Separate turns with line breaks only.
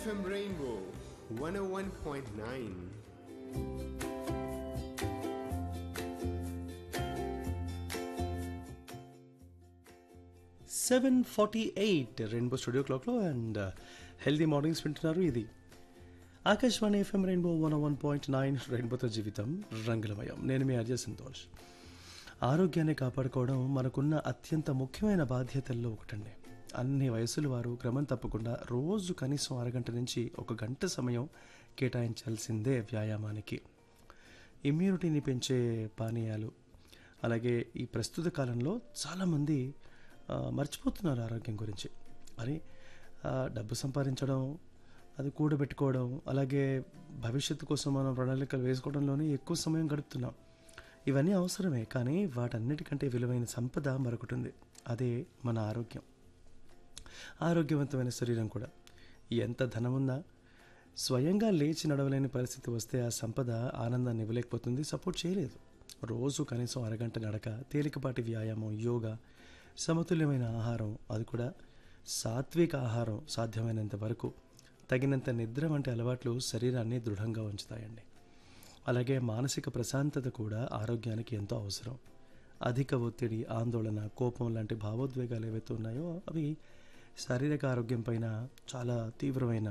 FM Rainbow 101.9.
Seven forty eight rainbow studio క్లాక్లో and healthy mornings వింటున్నారు ఇది Akashvani FM rainbow one one point nine రెయిన్బోతో జీవితం రంగులమయం నేను మీ అజయ్ సంతోష్ ఆరోగ్యాన్ని కాపాడుకోవడం మనకున్న అత్యంత ముఖ్యమైన బాధ్యతల్లో ఒకటండి అన్ని వయసుల వారు క్రమం తప్పకుండా రోజు కనీసం అరగంట నుంచి ఒక గంట సమయం కేటాయించాల్సిందే వ్యాయామానికి ఇమ్యూనిటీని పెంచే పానీయాలు అలాగే ఈ ప్రస్తుత కాలంలో చాలామంది ఆ, మర్చిపోతున్నారు ఆరోగ్యం గురించి అని ఆ, డబ్బు సంపాదించడం అది కూడబెట్టుకోవడం అలాగే భవిష్యత్తు కోసం మనం ప్రణాళికలు వేసుకోవడంలోనే ఎక్కువ సమయం గడుపుతున్నాం ఇవన్నీ అవసరమే కానీ వాటన్నిటికంటే విలువైన సంపద మరొకటి ఉంది అదే మన ఆరోగ్యం ఆరోగ్యవంతమైన శరీరం కూడా ఎంత ధనమున్నా స్వయంగా లేచి నడవలేని పరిస్థితి వస్తే ఆ సంపద ఆనందాన్ని ఇవ్వలేకపోతుంది సపోర్ట్ చేయలేదు రోజు కనీసం అరగంట నడక తేలికపాటి వ్యాయామం యోగా సమతుల్యమైన ఆహారం అది కూడా సాత్విక ఆహారం సాధ్యమైనంత వరకు తగినంత నిద్ర వంటి అలవాట్లు శరీరాన్ని దృఢంగా ఉంచుతాయండి అలాగే మానసిక ప్రశాంతత కూడా ఆరోగ్యానికి ఎంతో అవసరం అధిక ఒత్తిడి ఆందోళన కోపం లాంటి భావోద్వేగాలు ఏవైతే ఉన్నాయో అవి శారీరక ఆరోగ్యం పైన చాలా తీవ్రమైన